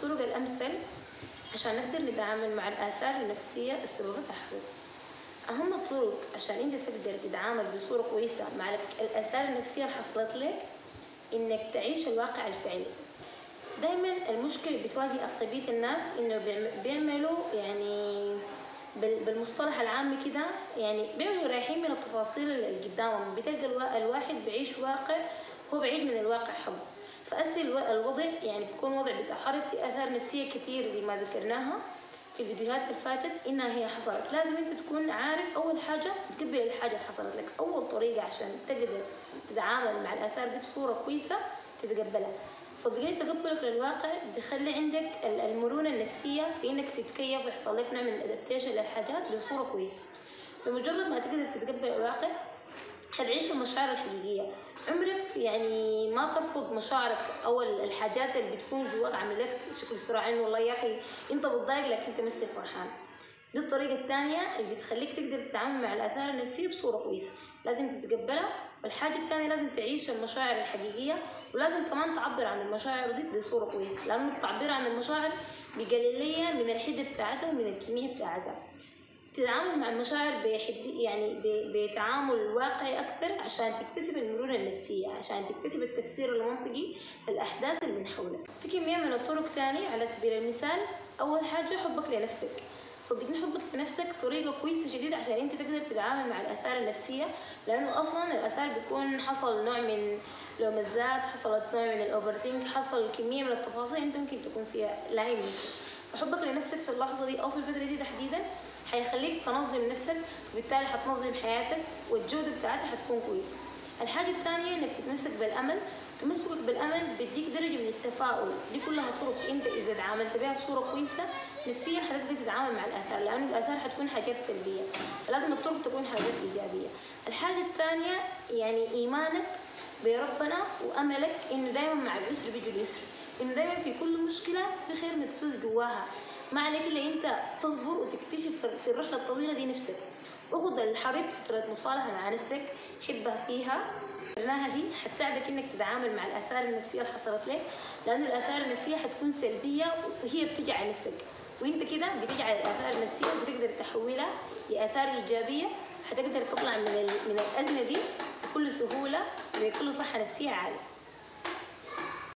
الطرق الأمثل عشان نقدر نتعامل مع الآثار النفسية السبب تحويل أهم الطرق عشان أنت تقدر تتعامل بصورة كويسة مع الآثار النفسية اللي حصلت لك إنك تعيش الواقع الفعلي دايما المشكلة اللي بتواجه أغلبية الناس إنه بيعم- بيعملوا يعني بال- بالمصطلح العام كده يعني بيعملوا رايحين من التفاصيل اللي قدامهم بتلقى الوا- الواحد بعيش واقع هو بعيد من الواقع حقه فأسي الو- الوضع يعني بيكون وضع بيتحرك في آثار نفسية كتير زي ما ذكرناها في الفيديوهات اللي فاتت إنها هي حصلت لازم أنت تكون عارف أول حاجة تقبل الحاجة اللي حصلت لك أول طريقة عشان تقدر تتعامل مع الآثار دي بصورة كويسة تتقبلها صدقني تقبلك للواقع بيخلي عندك ال- المرونة النفسية في إنك تتكيف ويحصل لك نوع من الأدابتيشن للحاجات بصورة كويسة بمجرد ما تقدر تتقبل الواقع هتعيش المشاعر الحقيقية عمرك يعني ما ترفض مشاعرك أو ال- الحاجات اللي بتكون جواك عامل لك شكل صراع إنه والله يا أخي أنت بتضايق لكن أنت مسك فرحان دي الطريقة الثانية اللي بتخليك تقدر تتعامل مع الآثار النفسية بصورة كويسة لازم تتقبلها والحاجة الثانية لازم تعيش المشاعر الحقيقية ولازم كمان تعبر عن المشاعر دي بصورة كويسة لأنه التعبير عن المشاعر بيقلل لي من الحدة بتاعتها ومن الكمية بتاعتها تتعامل مع المشاعر بحد يعني ب- بتعامل واقعي أكثر عشان تكتسب المرونة النفسية عشان تكتسب التفسير المنطقي للأحداث اللي من حولك في كمية من الطرق تاني على سبيل المثال أول حاجة حبك لنفسك صدقني حبك لنفسك طريقة كويسة جديد عشان انت تقدر تتعامل مع الآثار النفسية لأنه أصلا الآثار بيكون حصل نوع من لوم الذات حصلت نوع من الأوفر ثينك حصل كمية من التفاصيل انت ممكن تكون فيها لايم فحبك لنفسك في اللحظة دي أو في الفترة دي تحديدا حيخليك تنظم نفسك وبالتالي حتنظم حياتك والجودة بتاعتها حتكون كويسة الحاجة الثانية انك تتمسك بالأمل تمسكك بالأمل بيديك درجة من التفاؤل دي كلها طرق انت إذا تعاملت بها بصورة كويسة نفسيا حتقدر تتعامل مع الآثار لأنه الآثار حتكون حاجات سلبية فلازم الطرق تكون حاجات إيجابية الحاجة الثانية يعني إيمانك بربنا وأملك إنه دايما مع العسر بيجي اليسر إنه دايما في كل مشكلة في خير مدسوس جواها ما عليك إلا أنت تصبر وتكتشف في الرحلة الطويلة دي نفسك وخذ الحبيب فترة مصالحة مع نفسك حبها فيها قلناها دي حتساعدك انك تتعامل مع الاثار النفسيه اللي حصلت لك لانه الاثار النفسيه حتكون سلبيه وهي بتيجي على نفسك وانت كده بتيجي على الاثار النفسيه وبتقدر تحولها لاثار ايجابيه حتقدر تطلع من ال- من الازمه دي بكل سهوله وبكل صحه نفسيه عاليه